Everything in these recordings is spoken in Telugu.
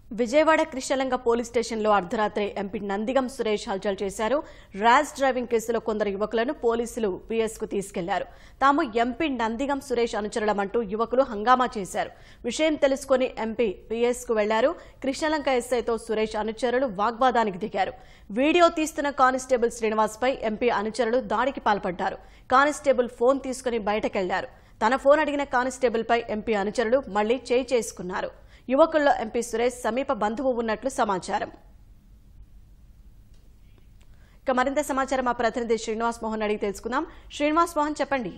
విజయవాడ కృష్ణలంక పోలీస్ స్టేషన్లో అర్ధరాత్రి ఎంపీ నందిగం సురేష్ హల్చల్ చేశారు ర్యాష్ డ్రైవింగ్ కేసులో కొందరు యువకులను పోలీసులు పిఎస్కు తీసుకెళ్లారు తాము ఎంపీ నందిగం సురేష్ అనుచరులమంటూ యువకులు హంగామా చేశారు విషయం తెలుసుకుని ఎంపీ పిఎస్కు వెళ్లారు కృష్ణలంక ఎస్ఐతో సురేష్ అనుచరులు వాగ్వాదానికి దిగారు వీడియో తీస్తున్న కానిస్టేబుల్ శ్రీనివాస్పై ఎంపీ అనుచరులు దాడికి పాల్పడ్డారు కానిస్టేబుల్ ఫోన్ తీసుకుని బయటకెళ్లారు తన ఫోన్ అడిగిన కానిస్టేబుల్పై ఎంపీ అనుచరులు మళ్లీ చేయి చేసుకున్నారు యువకుల్లో ఎంపీ సురేష్ సమీప బంధువు ఉన్నట్లు సమాచారం ఇక మరింత సమాచారం మా ప్రతినిధి శ్రీనివాస్ మోహన్ అడిగి తెలుసుకుందాం శ్రీనివాస్ మోహన్ చెప్పండి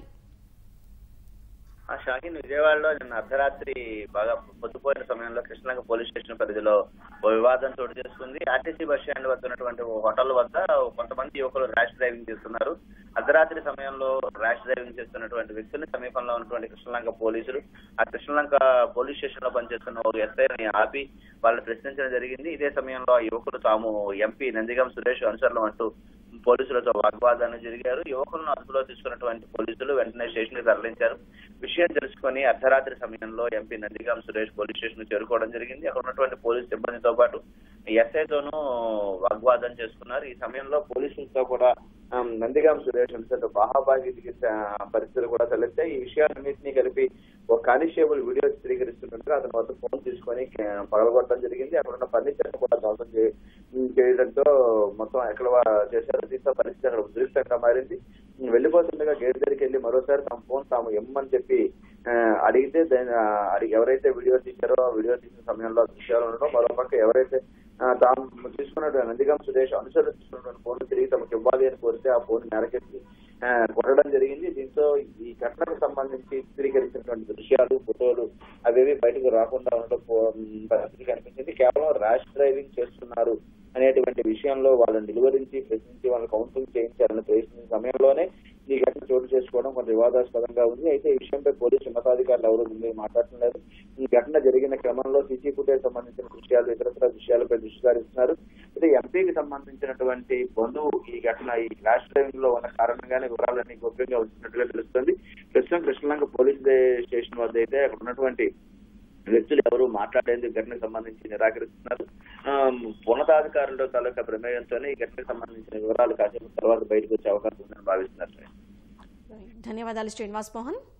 ఆ షాహీన్ విజయవాడలో నిన్న అర్ధరాత్రి బాగా పొద్దుపోయిన సమయంలో కృష్ణలంక పోలీస్ స్టేషన్ పరిధిలో ఓ వివాదం చోటు చేసుకుంది ఆర్టీసీ బస్ స్టాండ్ వద్ద ఉన్నటువంటి ఓ హోటల్ వద్ద కొంతమంది యువకులు ర్యాష్ డ్రైవింగ్ చేస్తున్నారు అర్ధరాత్రి సమయంలో ర్యాష్ డ్రైవింగ్ చేస్తున్నటువంటి వ్యక్తుల్ని సమీపంలో ఉన్నటువంటి కృష్ణలంక పోలీసులు ఆ కృష్ణలంక పోలీస్ స్టేషన్ లో పనిచేస్తున్న ఒక ఎస్ఐని ఆపి వాళ్ళని ప్రశ్నించడం జరిగింది ఇదే సమయంలో ఆ యువకులు తాము ఎంపీ నందిగం సురేష్ అనుసరణ అంటూ పోలీసులతో వాగ్వాదాన్ని జరిగారు యువకులను అదుపులో తీసుకున్నటువంటి పోలీసులు వెంటనే స్టేషన్ కి తరలించారు విషయం తెలుసుకొని అర్ధరాత్రి సమయంలో MP Nandigam Suresh police station చేరుకోవడం జరిగింది అక్కడ ఉన్నటువంటి పోలీస్ సిబ్బందితో పాటు ఎస్ఐతోనూ వాగ్వాదం చేసుకున్నారు ఈ సమయంలో పోలీసులతో కూడా ఆమ్, నందిగాం సురేష్ అంతటి బాహాబాగికి పరిస్థితులు కూడా తలెత్తాయి ఈ విషయాలన్నింటినీ కలిపి ఒక కానిస్టేబుల్ వీడియో చిత్రీకరిస్తుండగా అతని వద్ద ఫోన్ తీసుకొని ఆ, పగలగొట్టడం జరిగింది అక్కడ ఉన్న ఫర్నిచర్ కూడా ధ్వంసం చే- చేయడంతో మొత్తం ఎక్కడ చేశారు దీంతో పరిస్థితి అక్కడ ఉద్రిక్తంగా మారింది వెళ్ళిపోతుండగా గేట్ దగ్గరికి వెళ్ళి మరోసారి తమ ఫోన్ తాము ఇమ్మని చెప్పి ఆ, అడిగితే దాన్ని ఆ, అడిగి ఎవరైతే వీడియో తీశారో ఆ వీడియో తీసిన సమయంలో దృశ్యాలు ఉండడం మరోపక్క ఎవరైతే ఆ, తాము తీసుకున్నటువంటి నందిగం సురేష్ అనుసరిస్తున్నటువంటి ఫోన్ తిరిగి తమకు ఇవ్వాలి అని కోరితే ఆ ఫోన్ నెరకెత్తి ఆ, కొట్టడం జరిగింది దీంతో ఈ ఘటనకు సంబంధించి చిత్రీకరించినటువంటి దృశ్యాలు ఫోటోలు అవేవి బయటకు రాకుండా ఉండడం పో- పరిస్థితి కనిపించింది కేవలం ర్యాష్ డ్రైవింగ్ చేస్తున్నారు అనేటువంటి విషయంలో వాళ్ళని నిలువరించి ప్రశ్నించి వాళ్ళని కౌన్సిలింగ్ చేయించాలని ప్రయత్నించిన సమయంలోనే ఈ ఘటన చోటు చేసుకోవడం కొంత వివాదాస్పదంగా ఉంది అయితే ఈ విషయంపై పోలీసు ఉన్నతాధికారులు ఎవరు ముందు మాట్లాడటం లేదు ఈ ఘటన జరిగిన క్రమంలో సీసీ ఫుటేజ్ సంబంధించిన దృశ్యాలు ఇతరత్ర దృశ్యాలపై దృష్టి సారిస్తున్నారు అయితే ఎంపీకి సంబంధించినటువంటి బంధువు ఈ ఘటన ఈ ర్యాష్ డ్రైవింగ్ లో ఉన్న కారణంగానే వివరాలన్నీ గోప్యంగా ఉంచినట్టుగా తెలుస్తుంది ప్రస్తుతం కృష్ణలంక పోలీస్ స్టేషన్ వద్ద అయితే అక్కడ ఉన్నటువంటి వ్యక్తులు ఎవరు మాట్లాడేందుకు ఘటనకు సంబంధించి నిరాకరిస్తున్నారు ఆ, ఉన్నతాధికారుల తాలూకా ప్రమేయంతోనే ఈ ఘటనకు సంబంధించిన వివరాలు కాసేపు తర్వాత బయటకు వచ్చే అవకాశం ఉందని భావిస్తున్నారు ధన్యవాదాలు శ్రీనివాస్ మోహన్